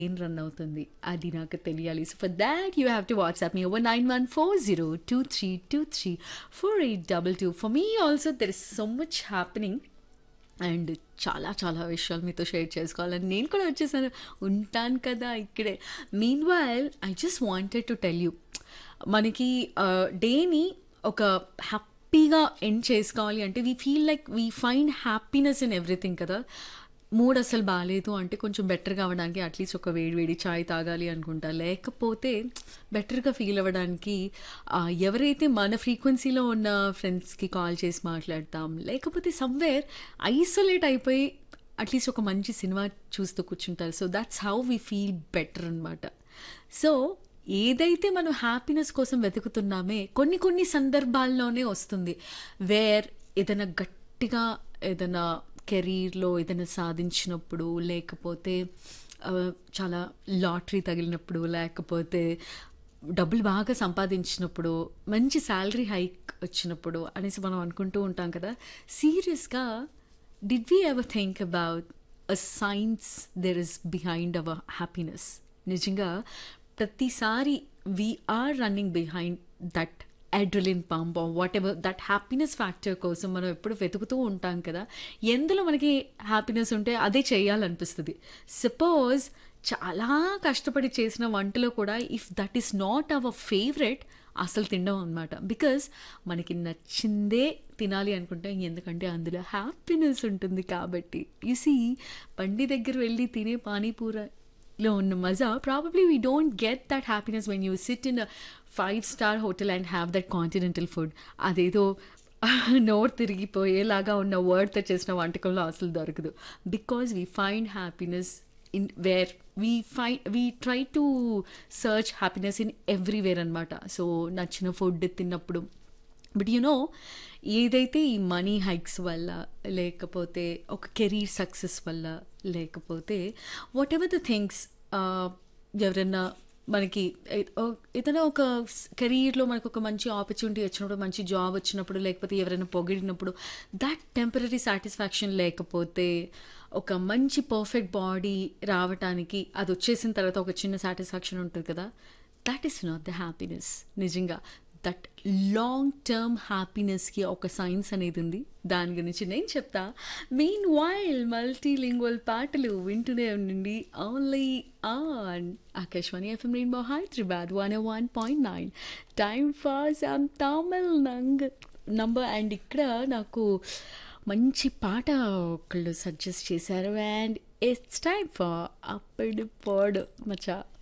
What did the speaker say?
ఏం రన్ అవుతుంది అది నాకు తెలియాలి so for that you have to WhatsApp me over nine one four zero two three two three four eight double two for me also there is so much happening and చాలా చాలా విషయాలు మీతో share చేసుకోవాలని నేను కూడా వచ్చేసాను ఉంటాను కదా ఇక్కడే meanwhile I just wanted to tell you మనకి డేని ఒక హ్యాపీగా ఎండ్ చేసుకోవాలి అంటే we feel like we find happiness in everything కదా మూడ్ అసలు బాగాలేదు అంటే కొంచెం బెటర్గా అవ్వడానికి అట్లీస్ట్ ఒక వేడి వేడి చాయ్ తాగాలి అనుకుంటా లేకపోతే బెటర్గా ఫీల్ అవ్వడానికి ఆ, ఎవరైతే మన ఫ్రీక్వెన్సీలో ఉన్న ఫ్రెండ్స్కి కాల్ చేసి మాట్లాడతాం లేకపోతే సమ్వేర్ ఐసోలేట్ అయిపోయి అట్లీస్ట్ ఒక మంచి సినిమా చూస్తూ కూర్చుంటారు so that's how we feel better అనమాట సో ఏదైతే మనం హ్యాపీనెస్ కోసం వెతుకుతున్నామే కొన్ని కొన్ని సందర్భాల్లోనే వస్తుంది వేర్ ఏదైనా గట్టిగా ఏదైనా కెరీర్లో ఏదైనా సాధించినప్పుడు లేకపోతే ఆ, చాలా లాటరీ తగిలినప్పుడు లేకపోతే డబ్బులు బాగా సంపాదించినప్పుడు మంచి శాలరీ హైక్ వచ్చినప్పుడు అనేసి మనం అనుకుంటూ ఉంటాం కదా సీరియస్గా did we ever think about a science there is behind our happiness నిజంగా ప్రతిసారి we are running behind that adrenaline pump whatever that happiness factor కోసం మనం ఎప్పుడు వెతుకుతూ ఉంటాం కదా ఎందులో మనకి హ్యాపీనెస్ ఉంటే అదే చేయాలనిపిస్తుంది సపోజ్ చాలా కష్టపడి చేసిన వంటలో కూడా if that is not our favourite అసలు తినడం అనమాట బికాస్ మనకి నచ్చిందే తినాలి అనుకుంటే ఎందుకంటే అందులో హ్యాపీనెస్ ఉంటుంది కాబట్టి యు సీ బండి దగ్గర వెళ్ళి తినే పానీపూర లో ఉన్న మజా probably we don't get that happiness when you sit in five star hotel and have that continental food అదేదో నోట్ తిరిగిపోయేలాగా ఉన్న వర్డ్తో చేసిన వంటకంలో అసలు దొరకదు because we find happiness in where we ఫై we try to search happiness in everywhere అనమాట సో నచ్చిన ఫుడ్ తిన్నప్పుడు బట్ యు నో ఏదైతే ఈ మనీ హైక్స్ వల్ల లేకపోతే ఒక కెరీర్ సక్సెస్ వల్ల లేకపోతే వాట్ ఎవర్ ద థింగ్స్ ఎవరన్నా మనకి ఏ- ఓ- ఏదైనా ఒక కెరీర్లో మనకు ఒక మంచి ఆపర్చునిటీ వచ్చినప్పుడు మంచి జాబ్ వచ్చినప్పుడు లేకపోతే ఎవరైనా పొగిడినప్పుడు దట్ టెంపరీ సాటిస్ఫాక్షన్ లేకపోతే ఒక మంచి పర్ఫెక్ట్ బాడీ రావటానికి అది వచ్చేసిన తర్వాత ఒక చిన్న సాటిస్ఫాక్షన్ ఉంటుంది కదా that is not the happiness నిజంగా దట్ లాంగ్ టర్మ్ హ్యాపీనెస్కి ఒక సైన్స్ అనేది ఉంది దాని గురించి నేను చెప్తా మెయిన్ వైల్ మల్టీ లింగ్వల్ పాటలు వింటూనే ఉండండి only on Akashvani FM rainbow Hyderabad one one point nine time for some Tamil నంగ్ నంబర్ అండ్ ఇక్కడ నాకు మంచి పాట ఒకళ్ళు సజెస్ట్ చేశారు అండ్ ఇట్స్ టైమ్ ఫర్ అప్పుడు పోడు మచా